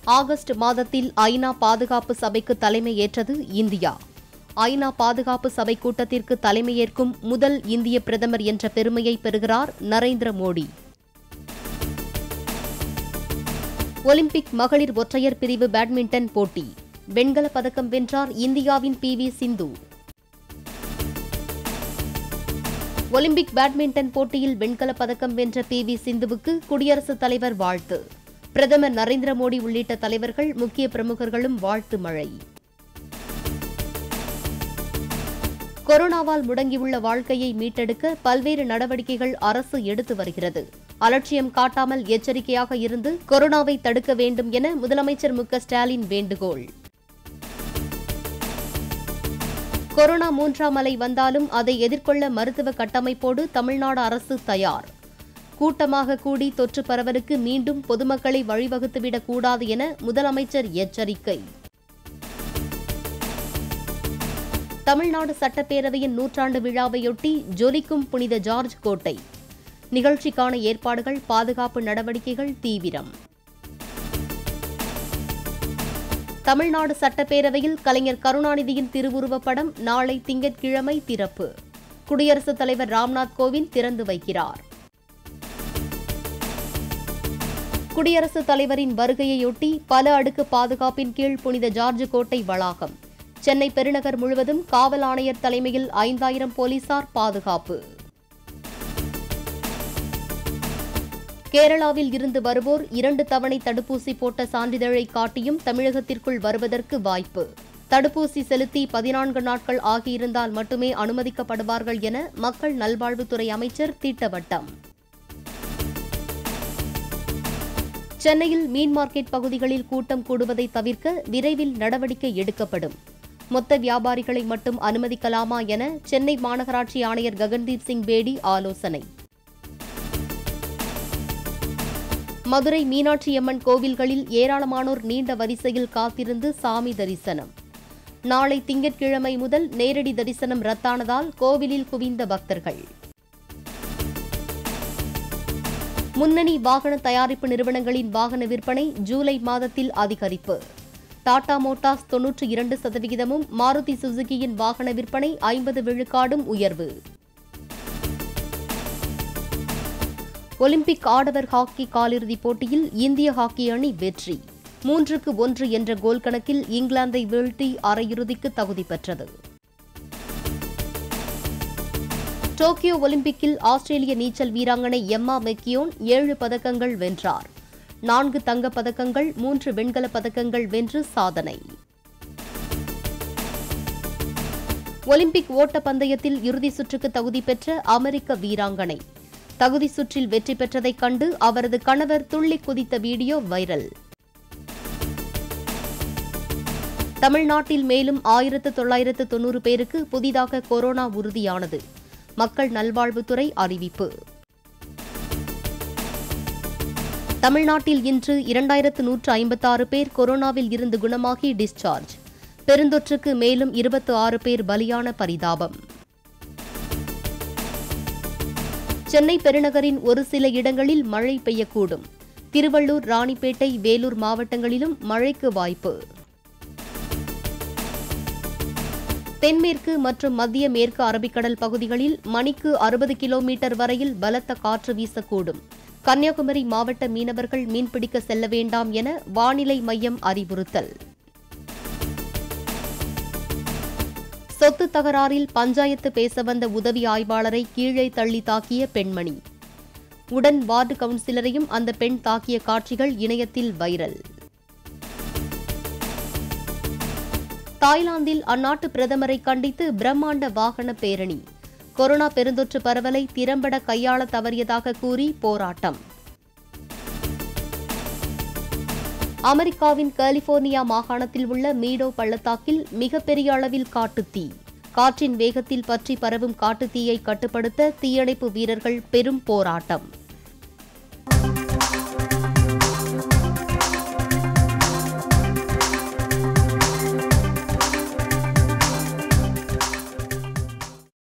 August மாதத்தில் ஐநா பாதுகாப்பு சபைக்கு தலைமையேற்றது இந்தியா ஐநா பாதுகாப்பு சபை கூட்டத்திற்கு தலைமையேற்கும் முதல் இந்திய பிரதமர் என்ற பெருமையை பெறுகிறார் நரேந்திர மோடி ஒலிம்பிக் மகளிர் ஒற்றையர் பிரிவு பேட்மிண்டன் போட்டி வெண்கலப் பதக்கம் வென்றார் இந்தியாவின் P V Sindhu Olympic badminton போட்டியில் வெண்கலப் பதக்கம் வென்ற பி வி சிந்துவுக்கு குடியரசுத் தலைவர் வாழ்த்து பிரதமர் நரேந்திர மோடி உள்ளிட்ட தலைவர்கள் முக்கிய பிரமுகர்களும் வாழ்த்து மழை கொரோனாவால் முடங்கியுள்ள வாழ்க்கையை மீட்டெடுக்க பல்வேறு நடவடிக்கைகள் அரசு எடுத்து வருகிறது அலட்சியம் காட்டாமல் எச்சரிக்கையாக இருந்து கொரோனாவை தடுக்க வேண்டும் என முதலமைச்சர் மு க ஸ்டாலின் வேண்டுகோள் கொரோனா மூன்றாம் அலை வந்தாலும் அதை எதிர்கொள்ள மருத்துவ கட்டமைப்போடு தமிழ்நாடு அரசு தயார் கூட்டமாக கூடி தொற்று பரவலுக்கு மீண்டும் பொதுமக்களை வழிவகுத்துவிடக் கூடாது என முதலமைச்சர் எச்சரிக்கை தமிழ்நாடு சட்டப்பேரவையின் நூற்றாண்டு விழாவையொட்டி ஜொலிக்கும் புனித ஜார்ஜ் கோட்டை நிகழ்ச்சிக்கான ஏற்பாடுகள் பாதுகாப்பு நடவடிக்கைகள் தீவிரம் தமிழ்நாடு சட்டப்பேரவையில் கலைஞர் கருணாநிதியின் திருவுருவப் படம் நாளை திங்கட்கிழமை திறப்பு குடியரசுத் தலைவர் ராம்நாத் கோவிந்த் திறந்து வைக்கிறார் குடியரசுத் தலைவரின் வருகையையொட்டி பல அடுக்கு பாதுகாப்பின் கீழ் புனித ஜார்ஜ் கோட்டை வளாகம் சென்னை பெருநகர் முழுவதும் காவல் ஆணையர் தலைமையில் ஐந்தாயிரம் போலீசார் பாதுகாப்பு கேரளாவில் இருந்து வருவோர் இரண்டு தவணை தடுப்பூசி போட்ட சான்றிதழை காட்டியும் தமிழகத்திற்குள் வருவதற்கு வாய்ப்பு தடுப்பூசி செலுத்தி பதினான்கு நாட்கள் ஆகியிருந்தால் மட்டுமே அனுமதிக்கப்படுவார்கள் என மக்கள் நல்வாழ்வுத்துறை அமைச்சர் திட்டவட்டம் சென்னையில் மீன் மார்க்கெட் பகுதிகளில் கூட்டம் கூடுவதை தவிர்க்க விரைவில் நடவடிக்கை எடுக்கப்படும் மொத்த வியாபாரிகளை மட்டும் அனுமதிக்கலாமா என சென்னை மாநகராட்சி ஆணையர் ககன்தீப் சிங் பேடி ஆலோசனை மதுரை மீனாட்சியம்மன் கோவில்களில் ஏராளமானோர் நீண்ட வரிசையில் காத்திருந்து சாமி தரிசனம் நாளை திங்கட்கிழமை முதல் நேரடி தரிசனம் ரத்தானதால் கோவிலில் குவிந்த பக்தர்கள் முன்னணி வாகன தயாரிப்பு நிறுவனங்களின் வாகன விற்பனை ஜூலை மாதத்தில் அதிகரிப்பு டாடா மோட்டார்ஸ் தொன்னூற்றி இரண்டு சதவிகிதமும் மாருதி சுசுகியின் வாகன விற்பனை ஐம்பது விழுக்காடும் உயர்வு ஒலிம்பிக் ஆடவர் ஹாக்கி காலிறுதிப் போட்டியில் இந்திய ஹாக்கி அணி வெற்றி மூன்றுக்கு ஒன்று என்ற கோல் கணக்கில் இங்கிலாந்தை வீழ்த்தி அரையிறுதிக்கு தகுதி பெற்றது டோக்கியோ ஒலிம்பிக்கில் ஆஸ்திரேலிய நீச்சல் வீராங்கனை எம்மா மெக்கியோன் ஏழு பதக்கங்கள் வென்றார் நான்கு தங்கப் பதக்கங்கள் மூன்று வெண்கலப் பதக்கங்கள் வென்று சாதனை ஒலிம்பிக் ஓட்டப் பந்தயத்தில் இறுதி சுற்றுக்கு தகுதி பெற்ற அமெரிக்க வீராங்கனை தகுதி சுற்றில் வெற்றி பெற்றதைக் கண்டு அவரது கணவர் துள்ளி குதித்த வீடியோ வைரல் தமிழ்நாட்டில் மேலும் ஆயிரத்து தொள்ளாயிரத்து தொன்னூறு பேருக்கு புதிதாக கொரோனா உறுதியானது மக்கள் நல்வாழ்வுத்துறை அறிவிப்பு தமிழ்நாட்டில் இன்று இரண்டாயிரத்து நூற்று ஐம்பத்தாறு பேர் கொரோனாவில் இருந்து குணமாகி டிஸ்சார்ஜ் பெருந்தொற்றுக்கு மேலும் இருபத்தி ஆறு பேர் பலியான பரிதாபம் சென்னை பெருநகரின் ஒரு சில இடங்களில் மழை பெய்யக்கூடும் திருவள்ளூர் ராணிப்பேட்டை வேலூர் மாவட்டங்களிலும் மழைக்கு வாய்ப்பு தென்மேற்கு மற்றும் மத்திய மேற்கு அரபிக்கடல் பகுதிகளில் மணிக்கு அறுபது கிலோமீட்டர் வரையில் பலத்த காற்று வீசக்கூடும் கன்னியாகுமரி மாவட்ட மீனவர்கள் மீன்பிடிக்க செல்ல வேண்டாம் என வானிலை மையம் அறிவுறுத்தல் சொத்து தகராறில் பஞ்சாயத்து பேச வந்த உதவி ஆய்வாளரை கீழே தள்ளி தாக்கிய பெண்மணி உடன் வார்டு கவுன்சிலரையும் அந்த பெண் தாக்கிய காட்சிகள் இணையத்தில் வைரல் தாய்லாந்தில் அந்நாட்டு பிரதமரை கண்டித்து பிரம்மாண்ட வாகன பேரணி கொரோனா பெருந்தொற்று பரவலை திறம்பட கையாள தவறியதாக கூறி போராட்டம் அமெரிக்காவின் கலிபோர்னியா மாகாணத்தில் உள்ள மீடோ பள்ளத்தாக்கில் மிகப்பெரிய அளவில் காட்டுத்தீ காற்றின் வேகத்தில் பற்றி பரவும் காட்டுத்தீயை கட்டுப்படுத்த தீயணைப்பு வீரர்கள் பெரும் போராட்டம்